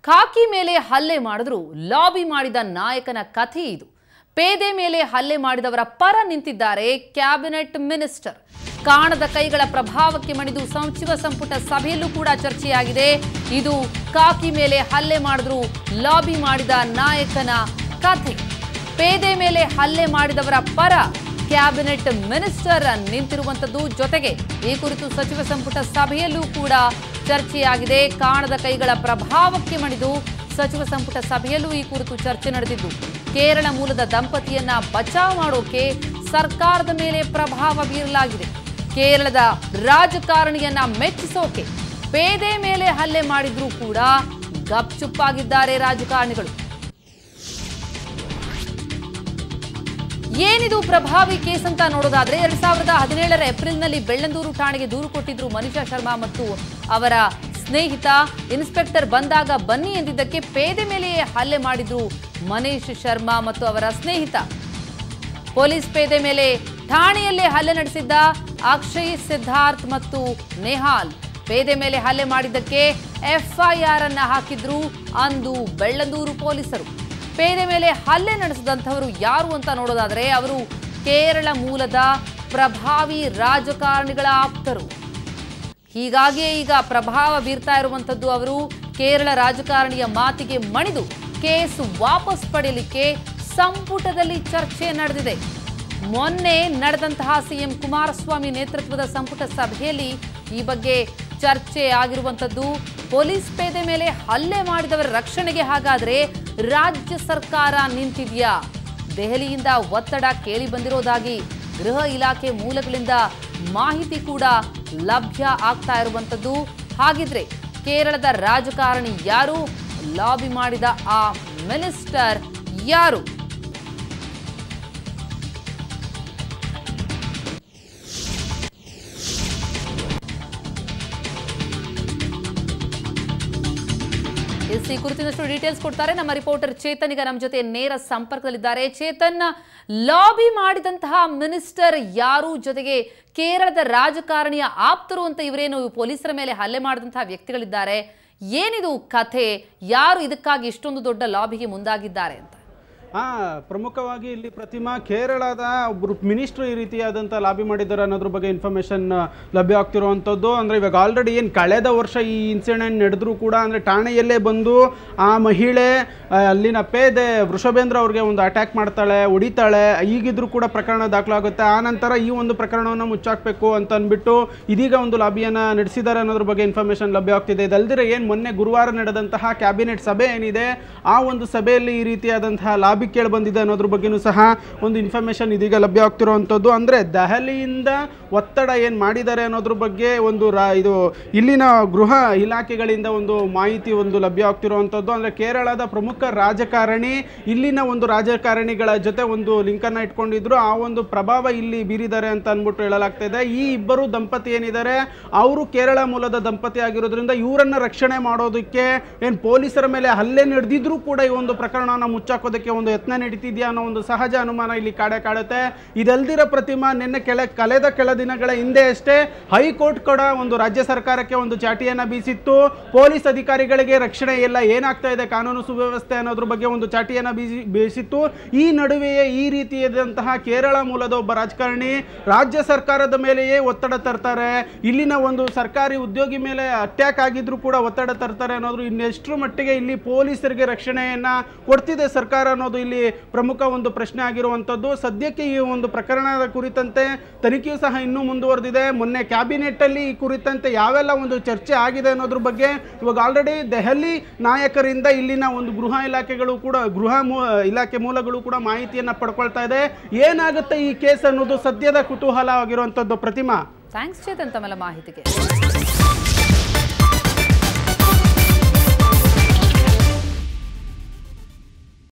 ಖಾಕಿ ಮೇಲೆ ಹಲ್ಲೆ ಮಾಡಿದ್ರು ಲಾಬಿ ಮಾಡಿದ ನಾಯಕನ ಕಥೆ ಇದು ಪೇದೆ ಮೇಲೆ ಹಲ್ಲೆ ಮಾಡಿದವರ ಪರ ನಿಂತಿದ್ದಾರೆ ಕ್ಯಾಬಿನೆಟ್ ಮಿನಿಸ್ಟರ್ ಕಾಣದ ಕೈಗಳ ಪ್ರಭಾವಕ್ಕೆ ಮಣಿದು ಸಚಿವ ಸಂಪುಟ ಸಭೆಯಲ್ಲೂ ಕೂಡ ಚರ್ಚೆಯಾಗಿದೆ ಇದು ಕಾಕಿ ಮೇಲೆ ಹಲ್ಲೆ ಮಾಡಿದ್ರು ಲಾಬಿ ಮಾಡಿದ ನಾಯಕನ ಕಥೆ ಪೇದೆ ಮೇಲೆ ಹಲ್ಲೆ ಮಾಡಿದವರ ಪರ ಕ್ಯಾಬಿನೆಟ್ ಮಿನಿಸ್ಟರ್ ನಿಂತಿರುವಂತದ್ದು ಜೊತೆಗೆ ಈ ಕುರಿತು ಸಚಿವ ಸಂಪುಟ ಸಭೆಯಲ್ಲೂ ಕೂಡ ಚರ್ಚೆಯಾಗಿದೆ ಕಾಣದ ಕೈಗಳ ಪ್ರಭಾವಕ್ಕೆ ಮಣಿದು ಸಚಿವ ಸಂಪುಟ ಸಭೆಯಲ್ಲೂ ಈ ಕುರಿತು ಚರ್ಚೆ ನಡೆದಿದ್ದು ಕೇರಳ ಮೂಲದ ದಂಪತಿಯನ್ನ ಬಚಾವ್ ಮಾಡೋಕೆ ಸರ್ಕಾರದ ಮೇಲೆ ಪ್ರಭಾವ ಬೀರಲಾಗಿದೆ ಕೇರಳದ ರಾಜಕಾರಣಿಯನ್ನ ಮೆಚ್ಚಿಸೋಕೆ ಪೇದೆ ಮೇಲೆ ಹಲ್ಲೆ ಮಾಡಿದ್ರೂ ಕೂಡ ಗಪ್ಚುಪ್ಪಾಗಿದ್ದಾರೆ ರಾಜಕಾರಣಿಗಳು ಏನಿದು ಪ್ರಭಾವಿ ಕೇಸ್ ಅಂತ ನೋಡೋದಾದ್ರೆ ಎರಡ್ ಸಾವಿರದ ಹದಿನೇಳರ ಏಪ್ರಿಲ್ನಲ್ಲಿ ಬೆಳ್ಳಂದೂರು ಠಾಣೆಗೆ ದೂರು ಕೊಟ್ಟಿದ್ರು ಮನೀಷಾ ಶರ್ಮಾ ಮತ್ತು ಅವರ ಸ್ನೇಹಿತ ಇನ್ಸ್ಪೆಕ್ಟರ್ ಬಂದಾಗ ಬನ್ನಿ ಎಂದಿದ್ದಕ್ಕೆ ಪೇದೆ ಮೇಲೆಯೇ ಹಲ್ಲೆ ಮಾಡಿದ್ರು ಮನೀಶ್ ಶರ್ಮಾ ಮತ್ತು ಅವರ ಸ್ನೇಹಿತ ಪೊಲೀಸ್ ಪೇದೆ ಮೇಲೆ ಠಾಣೆಯಲ್ಲೇ ಹಲ್ಲೆ ನಡೆಸಿದ್ದ ಅಕ್ಷಯ್ ಸಿದ್ಧಾರ್ಥ್ ಮತ್ತು ನೆಹಾಲ್ ಪೇದೆ ಮೇಲೆ ಹಲ್ಲೆ ಮಾಡಿದ್ದಕ್ಕೆ ಎಫ್ಐಆರ್ ಅನ್ನ ಹಾಕಿದ್ರು ಅಂದು ಬೆಳ್ಳಂದೂರು ಪೊಲೀಸರು ಪೇದೆ ಮೇಲೆ ಹಲ್ಲೆ ನಡೆಸಿದಂಥವರು ಯಾರು ಅಂತ ನೋಡೋದಾದ್ರೆ ಅವರು ಕೇರಳ ಮೂಲದ ಪ್ರಭಾವಿ ರಾಜಕಾರಣಿಗಳ ಆಪ್ತರು ಹೀಗಾಗಿಯೇ ಈಗ ಪ್ರಭಾವ ಬೀರ್ತಾ ಇರುವಂತದ್ದು ಅವರು ಕೇರಳ ರಾಜಕಾರಣಿಯ ಮಾತಿಗೆ ಮಣಿದು ಕೇಸ್ ವಾಪಸ್ ಪಡೆಯಲಿಕ್ಕೆ ಸಂಪುಟದಲ್ಲಿ ಚರ್ಚೆ ನಡೆದಿದೆ ಮೊನ್ನೆ ನಡೆದಂತಹ ಸಿಎಂ ಕುಮಾರಸ್ವಾಮಿ ನೇತೃತ್ವದ ಸಂಪುಟ ಸಭೆಯಲ್ಲಿ ಈ ಬಗ್ಗೆ ಚರ್ಚೆ ಆಗಿರುವಂತದ್ದು ಪೊಲೀಸ್ ಪೇದೆ ಮೇಲೆ ಹಲ್ಲೆ ಮಾಡಿದವರ ರಕ್ಷಣೆಗೆ ಹಾಗಾದ್ರೆ ರಾಜ್ಯ ಸರ್ಕಾರ ನಿಂತಿದೆಯಾ ದೆಹಲಿಯಿಂದ ಒತ್ತಡ ಕೇಳಿ ಬಂದಿರೋದಾಗಿ ಗೃಹ ಇಲಾಖೆ ಮೂಲಗಳಿಂದ ಮಾಹಿತಿ ಕೂಡ ಲಭ್ಯ ಆಗ್ತಾ ಇರುವಂತದ್ದು ಹಾಗಿದ್ರೆ ಕೇರಳದ ರಾಜಕಾರಣಿ ಯಾರು ಲಾಬಿ ಮಾಡಿದ ಆ ಮಿನಿಸ್ಟರ್ ಯಾರು ಎಸ್ ಈ ಕುರಿತಿನಷ್ಟು ಡೀಟೇಲ್ಸ್ ಕೊಡ್ತಾರೆ ನಮ್ಮ ರಿಪೋರ್ಟರ್ ಚೇತನ್ ಈಗ ನಮ್ಮ ಜೊತೆ ನೇರ ಸಂಪರ್ಕದಲ್ಲಿದ್ದಾರೆ ಚೇತನ್ ಲಾಬಿ ಮಾಡಿದಂತಹ ಮಿನಿಸ್ಟರ್ ಯಾರು ಜೊತೆಗೆ ಕೇರಳದ ರಾಜಕಾರಣಿಯ ಆಪ್ತರು ಅಂತ ಇವರೇನು ಪೊಲೀಸರ ಮೇಲೆ ಹಲ್ಲೆ ಮಾಡಿದಂತಹ ವ್ಯಕ್ತಿಗಳಿದ್ದಾರೆ ಏನಿದು ಕಥೆ ಯಾರು ಇದಕ್ಕಾಗಿ ಇಷ್ಟೊಂದು ದೊಡ್ಡ ಲಾಬಿಗೆ ಮುಂದಾಗಿದ್ದಾರೆ ಅಂತ ಆ ಪ್ರಮುಖವಾಗಿ ಇಲ್ಲಿ ಪ್ರತಿಮಾ ಕೇರಳದ ಒಬ್ಬರು ಮಿನಿಸ್ಟ್ರು ಈ ರೀತಿಯಾದಂಥ ಲಾಬಿ ಮಾಡಿದ್ದಾರೆ ಅನ್ನೋದ್ರ ಬಗ್ಗೆ ಇನ್ಫಾರ್ಮೇಷನ್ ಲಭ್ಯ ಆಗ್ತಿರುವಂಥದ್ದು ಅಂದರೆ ಇವಾಗ ಆಲ್ರೆಡಿ ಏನು ಕಳೆದ ವರ್ಷ ಈ ಇನ್ಸಿಡೆಂಟ್ ನಡೆದರೂ ಕೂಡ ಅಂದರೆ ಠಾಣೆಯಲ್ಲೇ ಬಂದು ಆ ಮಹಿಳೆ ಆ, ಅಲ್ಲಿನ ಪೇದೆ ವೃಷಭೇಂದ್ರ ಅವ್ರಿಗೆ ಒಂದು ಅಟ್ಯಾಕ್ ಮಾಡ್ತಾಳೆ ಹೊಡಿತಾಳೆ ಈಗಿದ್ರೂ ಕೂಡ ಪ್ರಕರಣ ದಾಖಲಾಗುತ್ತೆ ಆ ನಂತರ ಈ ಒಂದು ಪ್ರಕರಣವನ್ನು ಮುಚ್ಚಾಕಬೇಕು ಅಂತ ಅಂದ್ಬಿಟ್ಟು ಇದೀಗ ಒಂದು ಲಾಬಿಯನ್ನು ನಡೆಸಿದ್ದಾರೆ ಅನ್ನೋದ್ರ ಬಗ್ಗೆ ಇನ್ಫಾರ್ಮೇಷನ್ ಲಭ್ಯ ಆಗ್ತಿದೆ ಇದಲ್ದಿರ ಏನು ಮೊನ್ನೆ ಗುರುವಾರ ನಡೆದಂತಹ ಕ್ಯಾಬಿನೆಟ್ ಸಭೆ ಏನಿದೆ ಆ ಒಂದು ಸಭೆಯಲ್ಲಿ ಈ ರೀತಿಯಾದಂತಹ ಲಾಬಿ ಕೇಳಿ ಬಂದಿದೆ ಅನ್ನೋದ್ರ ಬಗ್ಗೆನೂ ಸಹ ಒಂದು ಇನ್ಫಾರ್ಮೇಷನ್ ಇದೀಗ ಲಭ್ಯ ಆಗ್ತಿರುವಂಥದ್ದು ಅಂದರೆ ದೆಹಲಿಯಿಂದ ಒತ್ತಡ ಏನು ಮಾಡಿದ್ದಾರೆ ಅನ್ನೋದ್ರ ಬಗ್ಗೆ ಒಂದು ರಾ ಇದು ಇಲ್ಲಿನ ಗೃಹ ಇಲಾಖೆಗಳಿಂದ ಒಂದು ಮಾಹಿತಿ ಒಂದು ಲಭ್ಯ ಆಗ್ತಿರುವಂಥದ್ದು ಅಂದರೆ ಕೇರಳದ ಪ್ರಮುಖ ರಾಜಕಾರಣಿ ಇಲ್ಲಿನ ಒಂದು ರಾಜಕಾರಣಿಗಳ ಜೊತೆ ಒಂದು ಲಿಂಕನ್ನು ಇಟ್ಕೊಂಡಿದ್ರು ಆ ಒಂದು ಪ್ರಭಾವ ಇಲ್ಲಿ ಬೀರಿದ್ದಾರೆ ಅಂತ ಅಂದ್ಬಿಟ್ಟು ಹೇಳಲಾಗ್ತಾ ಇದೆ ಈ ಇಬ್ಬರು ದಂಪತಿ ಏನಿದ್ದಾರೆ ಅವರು ಕೇರಳ ಮೂಲದ ದಂಪತಿ ಆಗಿರೋದ್ರಿಂದ ಇವರನ್ನ ರಕ್ಷಣೆ ಮಾಡೋದಕ್ಕೆ ಏನು ಪೊಲೀಸರ ಮೇಲೆ ಹಲ್ಲೆ ನಡೆದಿದ್ರೂ ಕೂಡ ಈ ಒಂದು ಪ್ರಕರಣವನ್ನು ಮುಚ್ಚಾಕೋದಕ್ಕೆ ಒಂದು ಯತ್ನ ನಡೀತಿದೆಯಾ ಅನ್ನೋ ಒಂದು ಸಹಜ ಅನುಮಾನ ಇಲ್ಲಿ ಕಾಡೆ ಕಾಡುತ್ತೆ ಇದಲ್ದಿರ ಪ್ರತಿಮಾ ನಿನ್ನೆ ಕೆಲ ಕಳೆದ ಕೆಲ ದಿನಗಳ ಹಿಂದೆ ಅಷ್ಟೇ ಹೈಕೋರ್ಟ್ ಕೂಡ ಒಂದು ರಾಜ್ಯ ಸರ್ಕಾರಕ್ಕೆ ಒಂದು ಚಾಟಿಯನ್ನ ಬೀಸಿತ್ತು ಪೊಲೀಸ್ ಅಧಿಕಾರಿಗಳಿಗೆ ರಕ್ಷಣೆ ಇಲ್ಲ ಏನಾಗ್ತಾ ಇದೆ ಕಾನೂನು ಸುವ್ಯವಸ್ಥೆ ಅನ್ನೋದ್ರ ಬಗ್ಗೆ ಒಂದು ಚಾಟಿಯನ್ನ ಬೀಸಿ ಬೀಸಿತ್ತು ಈ ನಡುವೆಯೇ ಈ ರೀತಿಯಾದಂತಹ ಕೇರಳ ಮೂಲದ ಒಬ್ಬ ರಾಜಕಾರಣಿ ರಾಜ್ಯ ಸರ್ಕಾರದ ಮೇಲೆಯೇ ಒತ್ತಡ ತರ್ತಾರೆ ಇಲ್ಲಿನ ಒಂದು ಸರ್ಕಾರಿ ಉದ್ಯೋಗಿ ಮೇಲೆ ಅಟ್ಯಾಕ್ ಆಗಿದ್ರು ಕೂಡ ಒತ್ತಡ ತರ್ತಾರೆ ಅನ್ನೋದು ಇನ್ನೆಷ್ಟರ ಮಟ್ಟಿಗೆ ಇಲ್ಲಿ ಪೊಲೀಸರಿಗೆ ರಕ್ಷಣೆಯನ್ನ ಕೊಡ್ತಿದೆ ಸರ್ಕಾರ ಅನ್ನೋದು ಇಲ್ಲಿ ಪ್ರಮುಖ ಒಂದು ಪ್ರಶ್ನೆ ಆಗಿರುವಂಥದ್ದು ಸದ್ಯಕ್ಕೆ ಈ ಒಂದು ಪ್ರಕರಣದ ಕುರಿತಂತೆ ತನಿಖೆಯು ಸಹ ಇನ್ನೂ ಮುಂದುವರೆದಿದೆ ಮೊನ್ನೆ ಕ್ಯಾಬಿನೆಟ್ ಅಲ್ಲಿ ಈ ಕುರಿತಂತೆ ಯಾವೆಲ್ಲ ಒಂದು ಚರ್ಚೆ ಆಗಿದೆ ಅನ್ನೋದ್ರ ಬಗ್ಗೆ ಇವಾಗ ಆಲ್ರೆಡಿ ದೆಹಲಿ ನಾಯಕರಿಂದ ಇಲ್ಲಿನ ಒಂದು ಗೃಹ ಇಲಾಖೆಗಳು ಕೂಡ ಗೃಹ ಮೂ ಇಲಾಖೆ ಮೂಲಗಳು ಕೂಡ ಮಾಹಿತಿಯನ್ನ ಪಡ್ಕೊಳ್ತಾ ಇದೆ ಏನಾಗುತ್ತೆ ಈ ಕೇಸ್ ಅನ್ನೋದು ಸದ್ಯದ ಕುತೂಹಲ ಆಗಿರುವಂಥದ್ದು ಪ್ರತಿಮಾ ಥ್ಯಾಂಕ್ಸ್ ಚೇತನ್ ತಮ್ಮೆಲ್ಲ ಮಾಹಿತಿಗೆ